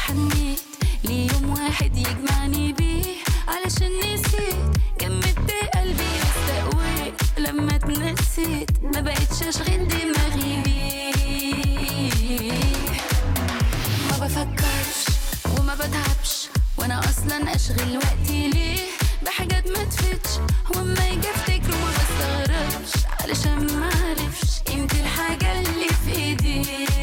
حنيت ليوم واحد يجمعني بيه علشان نسيت جمدت قلبي واستقويت لما اتنسيت ما بقتش اشغل دماغي بيه ما بفكرش وما بتعبش وانا اصلا اشغل وقتي ليه بحاجات ما تفتش واما يجي افتكر ما بستغربش علشان ما عرفش قيمة الحاجة اللي في ايدي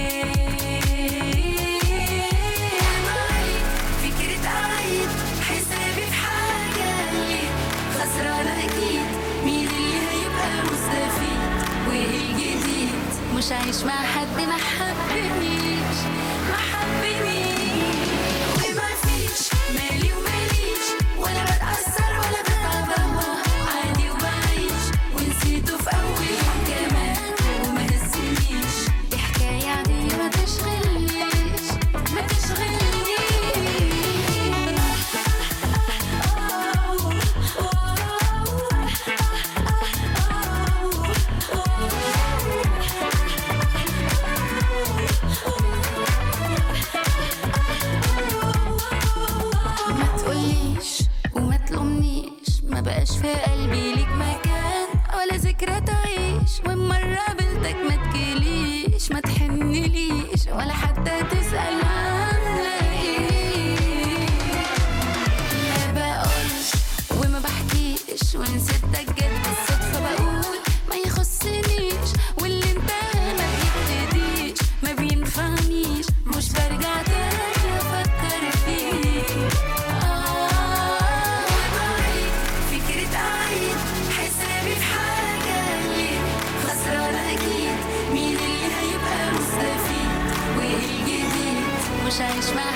معاك فكرة اعيد حسابي في حاجة ليه خسرانة اكيد مين اللي هيبقى مستفيد وايه الجديد مش عايش مع حد ما حبنيش ما حبنيش وما فيش مالي وماليش ولا بتأثر ولا بتعبها عادي وبعيش ونسيته في أول يوم كمان وما هزنيش دي حكاية عادية ما تشغلنيش ما ما تقوليش وما تلومنيش ما بقاش في قلبي ليك مكان ولا ذكرى تعيش ومرة قابلتك ما تجيليش ما تحنليش ولا حتى تسأل عاملة ايه ما بقولش وما بحكيش ونسيتك جد بالصدفة بقول ما يخصنيش واللي انتهى ما بيبتديش ما بينفعنيش مش برجع تاني افكر فيه آه معاك فكرة اعيد حسابي في حاجة ليه خسرانة اكيد مين اللي هيبقى مستفيد وايه الجديد مش عايش مع